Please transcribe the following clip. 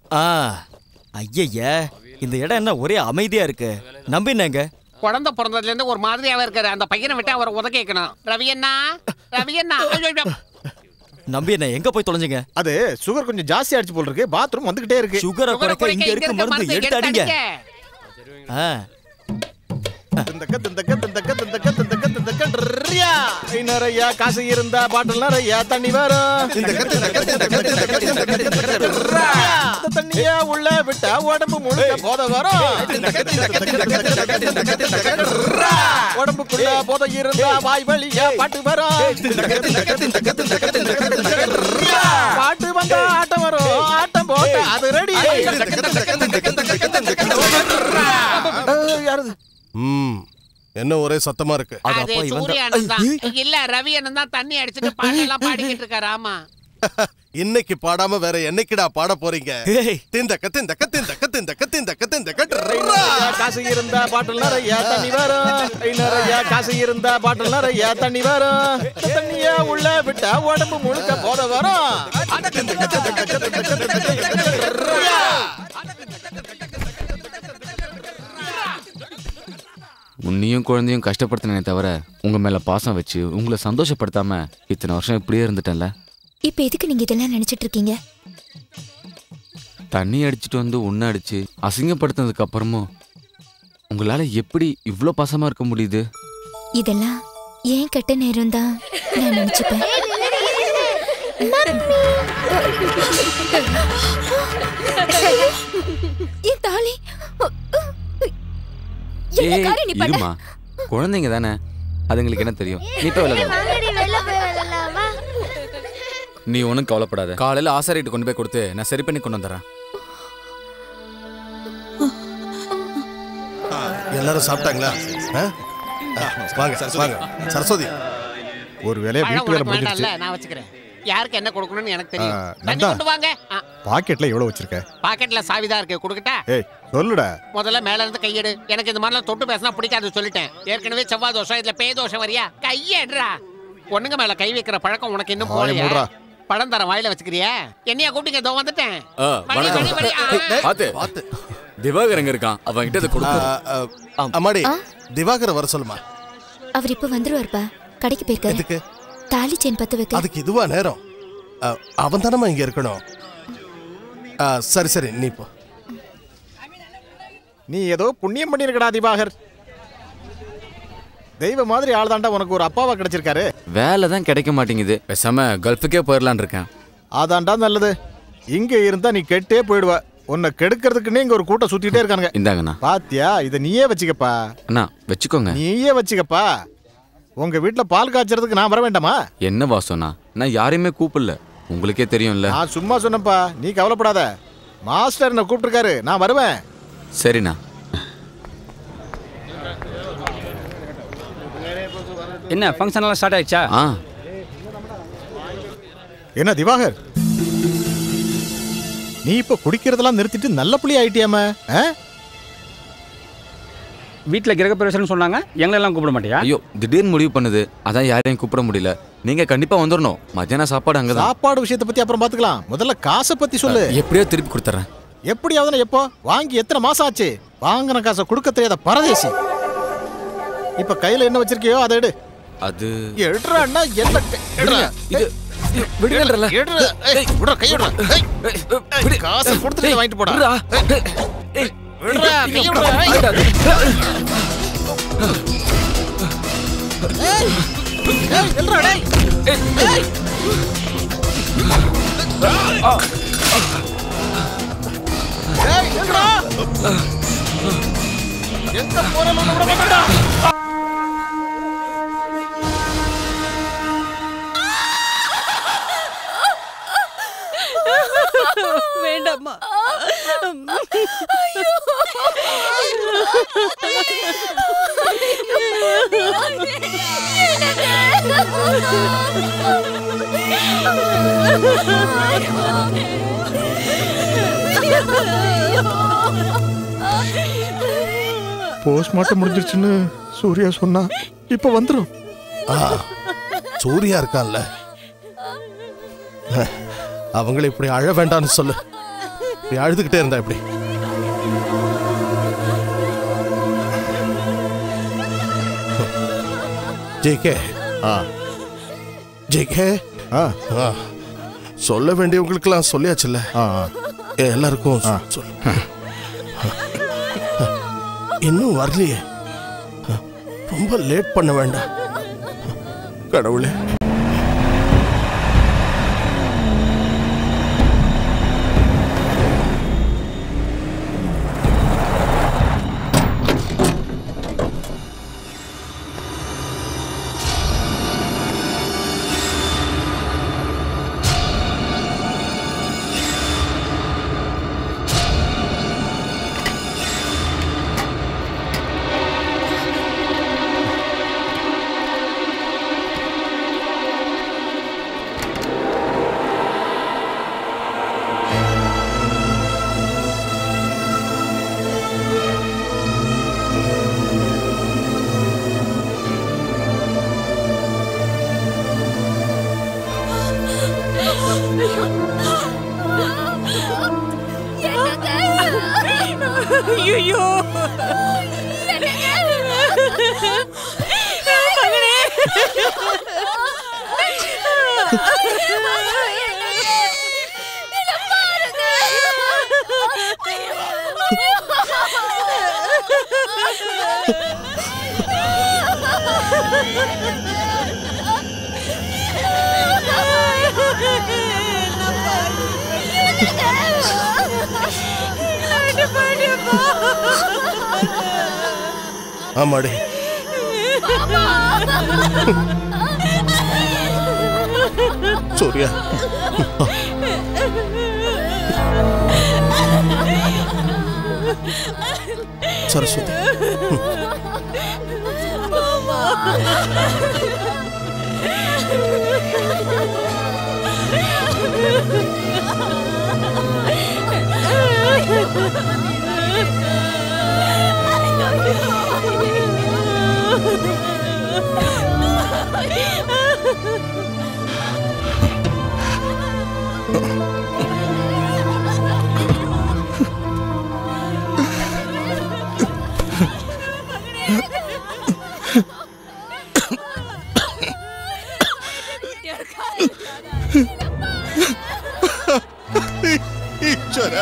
ஆ ஐயய்ய இந்த இடம் என்ன ஒரே அமைதியா இருக்கு நம்பினேங்க குழந்தை பிறந்ததுல இருந்து ஒரு மாதிரியாவே இருக்காரு அந்த பையனை விட்டு அவரை உத கேட்கணும் ரவி அண்ணா ரவி அண்ணா ஐயோ, ஐயோ. நம்பி என்ன எங்க போய் தொலைஞ்சுங்க அது சுகர் கொஞ்சம் ஜாஸ்தி ஆயிடுச்சு போல் இருக்கு பாத்ரூம் வந்துகிட்டே இருக்கு சுகரை சுகரை குறைக்க இங்க குறைக்க இருக்கு மருந்து எடுத்து அடிங்க ஆ திந்தக்க திந்தக்க திந்தக்க திந்தக்க திந்தக்க திந்தக்க ட்ரியா. கை நிறைய காசு இருந்தா பாட்டில் நிறைய தண்ணி வரும் திந்தக்க திந்தக்க திந்தக்க திந்தக்க திந்தக்க திந்தக்க ட்ரியா. இந்த தண்ணிய உள்ள விட்டா உடம்பு முழுக்க போத வரும் திந்தக்க திந்தக்க திந்தக்க திந்தக்க திந்தக்க திந்தக்க ட்ரியா. உடம்புக்குள்ள போத இருந்தா வாய் வழியா பாட்டு வரும் திந்தக்க திந்தக்க திந்தக்க திந்தக்க திந்தக்க திந்தக்க ட்ரியா. பாட்டு வந்தா ஆட்டம் வரும் ஆட்டம் போட்டா அது ரெடி யாரது ம் என்ன ஒரே சத்தமா இருக்கு அது அது அப்பா இவன் சூரிய தான். அண்ணன் தான் இல்ல ரவி அண்ணன் தான் தண்ணி அடிச்சுட்டு பாட்டெல்லாம் பாடிக்கிட்டு இருக்காரு ஆமா இன்னைக்கு பாடாம வேற என்னைக்குடா பாட போறீங்க ஏய். திந்தக்க திந்தக்க திந்தக்க திந்தக்க திந்தக்க திந்தக்க கை நிறைய காசு இருந்தா பாட்டில் நிறைய தண்ணி வரும் கை நிறைய காசு இருந்தா பாட்டில் நிறைய தண்ணி வரும் இந்த தண்ணிய உள்ள விட்டா உடம்பு முழுக்க போத வரும் உன்னையும் குழந்தையும் கஷ்டப்படுத்தினே தவிர உங்க மேல பாசம் வச்சு உங்களை சந்தோஷப்படுத்தாம இத்தனை வருஷம் இப்படியே இருந்துட்டேன்ல இப்ப எதுக்கு நீங்க இதெல்லாம் நினைச்சிட்டு இருக்கீங்க தண்ணி அடிச்சிட்டு வந்து உன்னை அடிச்சு அசிங்கப்படுத்தினதுக்கு அப்புறமும் உங்களால எப்படி இவ்ளோ பாசமா இருக்க முடியுது இதெல்லாம் ஏன் கெட்ட நேரம் தான் நான் நினைச்சுப்பேன் என் தாலி என்ன ஏய், காரியம் நீ பண்ண இருமா குழந்தைங்க தானே அதுங்களுக்கு என்ன தெரியும் நீ போய் விளையாடு வாங்கடி வெளில போய் விளையாடலாமா நீ ஒன்றும் கவலைப்படாத காலையில் ஆசாரிட்டு கொண்டு போய் கொடுத்து நான் சரி பண்ணி கொண்டு வந்துடுறேன் எல்லாரும் சாப்பிட்டாங்களா ஆ? ஆ, வாங்க வாங்க சரஸ்வதி ஒரு வேலையை பழம் வீட்டு வேலை உனக்கு முடிஞ்சிருச்சு வேண்டாம்ல நான் வச்சுக்கிறேன் யாருக்கு என்ன கொடுக்கணும்னு எனக்கு தெரியும் ஆ, தண்ணி நந்தா. கொண்டு வாங்க ஆ, பாக்கெட்ல எவ்வளவு வச்சிருக்க பாக்கெட்ல சாவிதான் இருக்கு கொடுக்கட்டா ஏய் சொல்லுடா முதல்ல மேல இருந்து கையெடு எனக்கு இந்த மாதிரிலாம் தொட்டு பேசினா பிடிக்காது சொல்லிட்டேன் ஏற்கனவே செவ்வாய் தோஷம் இதுல பேய் தோஷம் வரியா கையெடுறா பொண்ணுங்க மேல கை வைக்கிற பழக்கம் உனக்கு இன்னும் வாயை போலையா மூடுறா. பழம் தர வாயில வச்சுக்கிறியா என்னையா கூப்பிட்டீங்க இதோ வந்துட்டேன் ஆ, வடி, வணக்கம். வடி, வடி. ஆ, பார்த்து பார்த்து திவாகர் எங்க இருக்கான் அவன் கிட்ட இதை ஆ, கொடுத்து ஆ, அம்மாடி ஆ? திவாகரை வர சொல்லுமா அவர் இப்ப வந்துருவாருப்பா கடைக்கு போயிருக்காரு எதுக்கு தாலி செயின் பத்து வைக்க அதுக்கு இதுவா நேரம் அவன் தானம்மா இங்க இருக்கணும் ஆ, சரி சரி நீ போ நீ ஏதோ புண்ணியம் பண்ணிருக்கடா திவாகர் தெய்வ மாதிரி ஆள் தாண்டா உனக்கு ஒரு அப்பாவா கிடைச்சிருக்காரு வேலை தான் கிடைக்க மாட்டேங்குது பேசாம கல்ஃபுக்கே போயிடலான்னு இருக்கேன் அதான்டா நல்லது இங்க இருந்தா நீ கெட்டே போயிடுவ உன்னை கெடுக்கிறதுக்குன்னே இங்க ஒரு கூட்டம் சுத்திட்டே இருக்காங்க இந்தாங்கண்ணா பாத்தியா இத நீயே வச்சுக்கப்பா அண்ணா வச்சுக்கோங்க நீயே வச்சுக்கப்பா உங்க வீட்ல பால் காய்ச்சறதுக்கு நான் வர வேண்டாமா என்ன வாசம்ண்ணா நான் யாரையுமே கூப்பிடல உங்களுக்கே தெரியும்ல நான் சும்மா சொன்னப்பா நீ கவலைப்படாத மாஸ்டர் என்ன கூப்பிட்டுருக்காரு நான் வருவேன் சரிண்ணா என்ன ஃபங்க்ஷன் எல்லாம் ஸ்டார்ட் ஆயிடுச்சா ஆ என்ன திவாகர் நீ இப்ப குடிக்கிறதெல்லாம் நிறுத்திட்டு நல்ல புள்ளி ஆயிட்டியாம ஆ? வீட்டில் கிரகப்பிரவேசம்னு சொன்னாங்க எங்களெல்லாம் கூப்பிட மாட்டியா ஐயோ திடீர்னு முடிவு பண்ணுது அதான் யாரையும் கூப்பிட முடியல நீங்க கண்டிப்பா வந்துடணும் மத்தியானம் சாப்பாடு அங்கதான் சாப்பாடு விஷயத்தை பத்தி அப்புறம் பாத்துக்கலாம் முதல்ல காசை பத்தி சொல்லு எப்படியோ திருப்பி கொடுத்துறேன் எப்படியாவது எப்போ வாங்கி எத்தனை மாசம் ஆச்சு வாங்கின காசை கொடுக்க தெரியாத பரதேசி இப்ப கையில என்ன வச்சிருக்கியோ அதை எடு அது எடுறான்னா என்ன கை- எடுறா. இது இது விடுங்கன்றல எடுறா. ஏய், விடுறா, கை விடுறா. ஏய், காசை கொடுத்துட்டு வாங்கிட்டு போடா விடுறா, கை விடுறா. ஏய். ஏய், ஏய், நில்றா, டேய். ஏய். ஏய், நில்றா. எங்க போறாலும் உன்னை விட மாட்டேன்டா. வேண்டாம்மா போஸ்ட்மார்ட்டம் முடிஞ்சிருச்சுன்னு சூர்யா சொன்னா இப்ப வந்துரும் ஆ, சூர்யா இருக்கான்ல அவங்கள இப்படி அழ வேண்டாம்னு சொல்லு நீ அழுதுகிட்டே இருந்தா எப்படி ஜேகே ஆ ஜேகே ஆ ஆ சொல்ல வேண்டியவங்களுக்கெல்லாம் சொல்லியாச்சுல்ல ஆ ஆ. எல்லாருக்கும் சொ- சொல்லு இன்னும் வரலையே ரொம்ப லேட் பண்ண வேண்டாம் கடவுளே ஐயோ மகனே ஆமாடி சூர்யா சரஸ்வதி ஈஸ்வரா